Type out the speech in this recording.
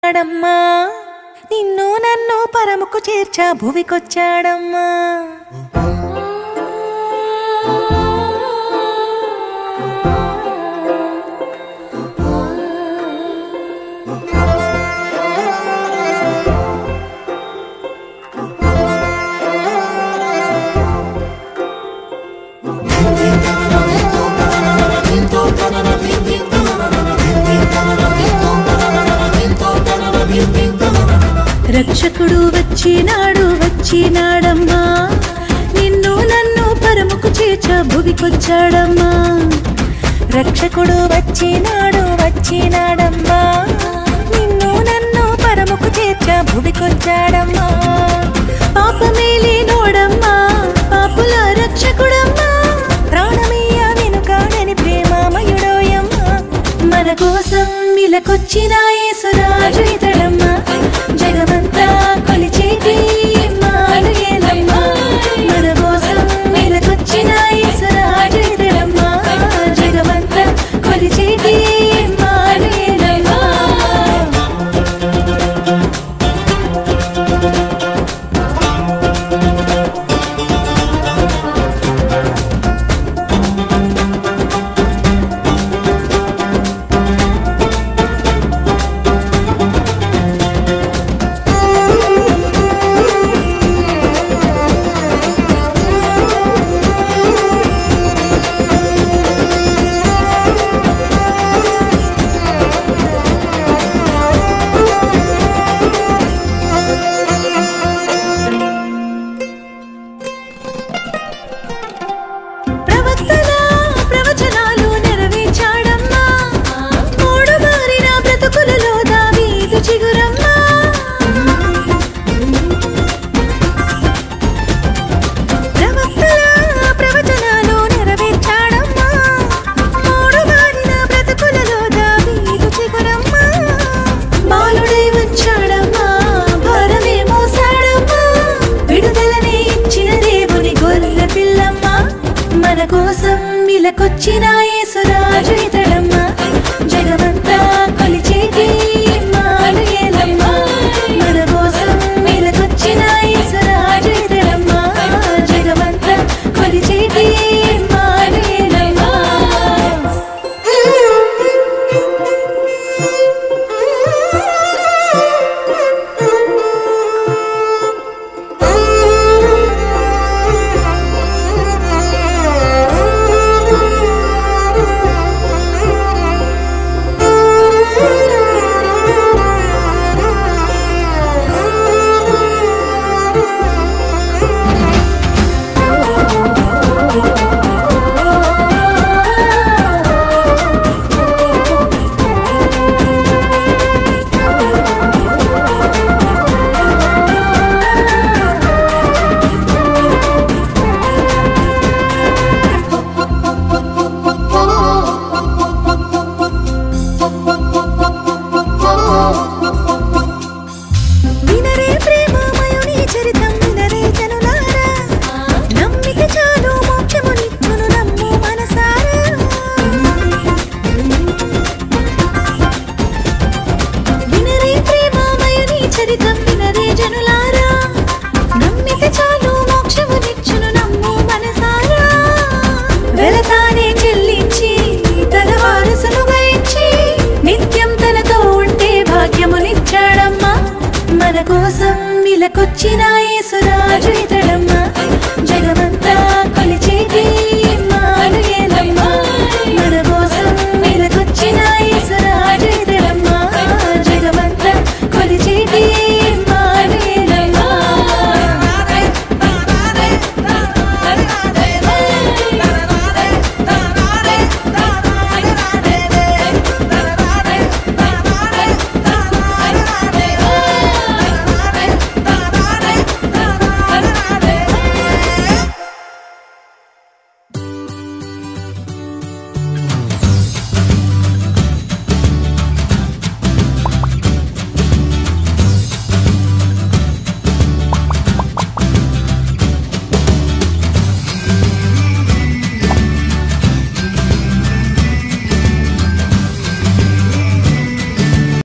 వచ్చాడమ్మా నిన్ను నన్ను పరముకు చేర్చా భువికొచ్చాడమ్మా రక్షకుడు వచ్చినాడు వచ్చినాడమ్మా నిన్ను నన్ను పరముకు చేర్చ భువికొచ్చాడమ్మా రక్షకుడు వచ్చినాడు వచ్చినాడమ్మా నిన్ను నన్ను పరముకు చేర్చా భువికొచ్చాడమ్మా పాపమేలే నోడమ్మా పాపుల రక్షకుడమ్మా ప్రాణమయ్య వెనుకాడని ప్రేమామయుడోయమ్మా మన కోసం ఇలకొచ్చిన యేసురాజు ఇతడమ్మా జగమంతా కొలిచేటి మానుయేలమ్మా మన కోసం ఇలకొచ్చిన యేసురాజు ఇతడమ్మా జగమంతా కొలిచేటి మానుయేలమ్మా ప్రవక్తల ప్రవచనాలు నెరవేర్చాడమ్మా మూడు మారిన బ్రతుకులలో దావీదు చిగురమ్మా ప్రవక్తల ప్రవచనాలు నెరవేర్చాడమ్మా మూడు మారిన బ్రతుకులలో దావీదు చిగురమ్మా బాలుడై వచ్చాడమ్మా భారమే మోసాడమ్మా విడుదలనే ఇచ్చిన దేవుని గొర్రె పిల్లమ్మా మన కోసం ఇలకొచ్చిన యేసురాజు ఇతడమ్మా జగమంతా కొలిచేటి మానుయేలమ్మా మన కోసం ఇలకొచ్చిన యేసురాజు ఇతడమ్మా జగమంతా కొలిచేటి మానుయేలమ్మా వినరే ప్రేమమయుని చరితం వినరే జనులారా నమ్మిక చాలు మోక్షమునిచ్చును నమ్ము మనసారా వినరే ప్రేమమయుని చరితం వినరే జనులారా నమ్మితే చాలు మోక్షమునిచ్చును నమ్ము మనసారా వెలతానే చెల్లించి తన వారసులుగా ఇచ్చి నిత్యం తనతో ఉంటే భాగ్యమునిచ్చాడమ్మా మన కోసం ఇలకొచ్చిన